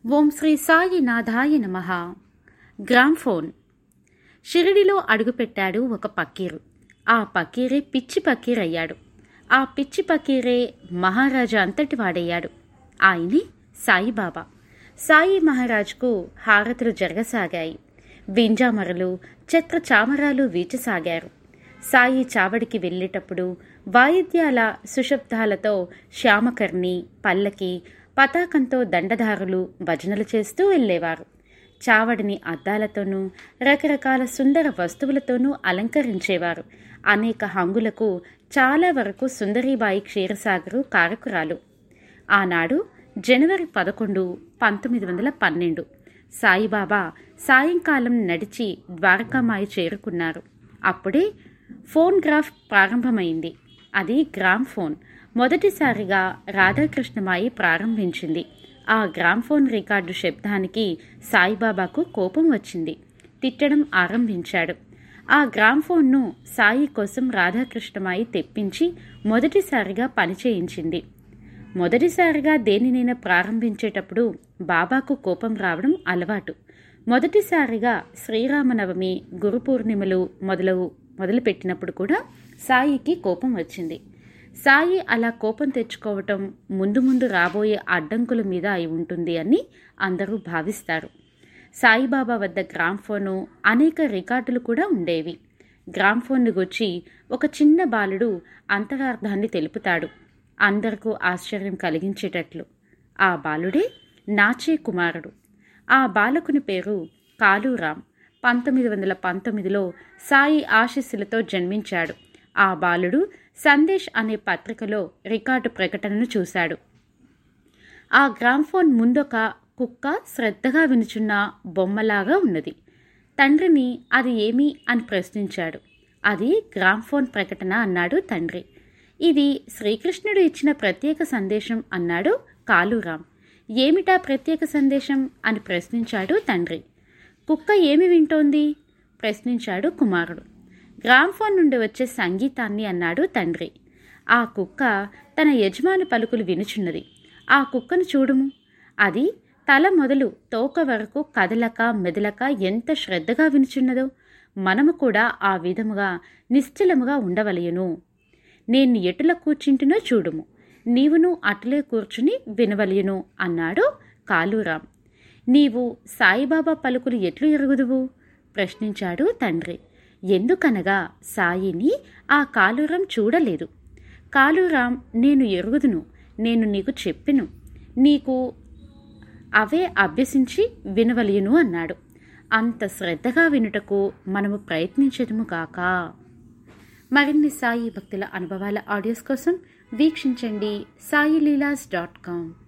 ఓం శ్రీ సాయినాథాయ నమ గ్రామ్ఫోన్ షిరిడిలో అడుగుపెట్టాడు ఒక పక్కీరు ఆ పక్కీరే పిచ్చి పక్కీరయ్యాడు ఆ పిచ్చి పక్కీరే మహారాజా అంతటి వాడయ్యాడు ఆయనే సాయిబాబా సాయి మహారాజ్కు హారతులు జరగసాగాయి వింజామరలు ఛత్ర చామరాలు వీచసాగారు సాయి చావడికి వెళ్ళేటప్పుడు వాయిద్యాల సుశబ్దాలతో శ్యామకర్ణి పల్లకి పతాకంతో దండధారులు భజనలు చేస్తూ వెళ్ళేవారు చావడిని అద్దాలతోనూ రకరకాల సుందర వస్తువులతోనూ అలంకరించేవారు అనేక హంగులకు చాలా వరకు సుందరీబాయి క్షీరసాగరు కారకురాలు ఆనాడు జనవరి పదకొండు పంతొమ్మిది వందల పన్నెండు సాయిబాబా సాయంకాలం నడిచి ద్వారకామాయి చేరుకున్నారు అప్పుడే ఫోన్ గ్రాఫ్ ప్రారంభమైంది అది గ్రామ్ ఫోన్ మొదటిసారిగా రాధాకృష్ణమాయి ప్రారంభించింది ఆ గ్రామ్ ఫోన్ రికార్డు శబ్దానికి సాయిబాబాకు కోపం వచ్చింది తిట్టడం ఆరంభించాడు ఆ గ్రామ్ ఫోన్ను సాయి కోసం రాధాకృష్ణమాయి తెప్పించి మొదటిసారిగా పనిచేయించింది మొదటిసారిగా దేనినైనా ప్రారంభించేటప్పుడు బాబాకు కోపం రావడం అలవాటు మొదటిసారిగా శ్రీరామనవమి గురు పూర్ణిమలు మొదలవు మొదలుపెట్టినప్పుడు కూడా సాయికి కోపం వచ్చింది సాయి అలా కోపం తెచ్చుకోవటం ముందు ముందు రాబోయే అడ్డంకుల మీద అయి ఉంటుంది అని అందరూ భావిస్తారు సాయిబాబా వద్ద గ్రామ్ఫోను అనేక రికార్డులు కూడా ఉండేవి గ్రామ్ఫోన్ను గుచ్చి ఒక చిన్న బాలుడు అంతరార్థాన్ని తెలుపుతాడు అందరికీ ఆశ్చర్యం కలిగించేటట్లు ఆ బాలుడే నాచే కుమారుడు ఆ బాలకుని పేరు కాలూరాం పంతొమ్మిది వందల పంతొమ్మిదిలో సాయి ఆశీస్సులతో జన్మించాడు ఆ బాలుడు సందేశ్ అనే పత్రికలో రికార్డు ప్రకటనను చూశాడు ఆ గ్రామ్ఫోన్ ముందొక కుక్క శ్రద్ధగా వినుచున్న బొమ్మలాగా ఉన్నది తండ్రిని అది ఏమి అని ప్రశ్నించాడు అది గ్రామ్ఫోన్ ప్రకటన అన్నాడు తండ్రి ఇది శ్రీకృష్ణుడు ఇచ్చిన ప్రత్యేక సందేశం అన్నాడు కాలూరాం ఏమిటా ప్రత్యేక సందేశం అని ప్రశ్నించాడు తండ్రి కుక్క ఏమి వింటోంది ప్రశ్నించాడు కుమారుడు గ్రామ్ఫోన్ నుండి వచ్చే సంగీతాన్ని అన్నాడు తండ్రి ఆ కుక్క తన యజమాని పలుకులు వినుచున్నది ఆ కుక్కను చూడుము అది తల మొదలు తోక వరకు కదలక మెదలక ఎంత శ్రద్ధగా వినుచున్నదో మనము కూడా ఆ విధముగా నిశ్చలముగా ఉండవలయును నేను ఎటుల కూర్చుంటునో చూడుము నీవును అట్లే కూర్చుని వినవలయును అన్నాడు కాలూరాం నీవు సాయిబాబా పలుకులు ఎట్లు ఎరుగుదువు ప్రశ్నించాడు తండ్రి ఎందుకనగా సాయిని ఆ కాలూరం చూడలేదు కాలూరాం నేను ఎరుగుదును నేను నీకు చెప్పెను నీకు అవే అభ్యసించి వినవలయును అన్నాడు అంత శ్రద్ధగా వినుటకు మనము ప్రయత్నించదుము కాక మరిన్ని సాయి భక్తుల అనుభవాల ఆడియోస్ కోసం వీక్షించండి సాయిలీలాస్ డాట్ కామ్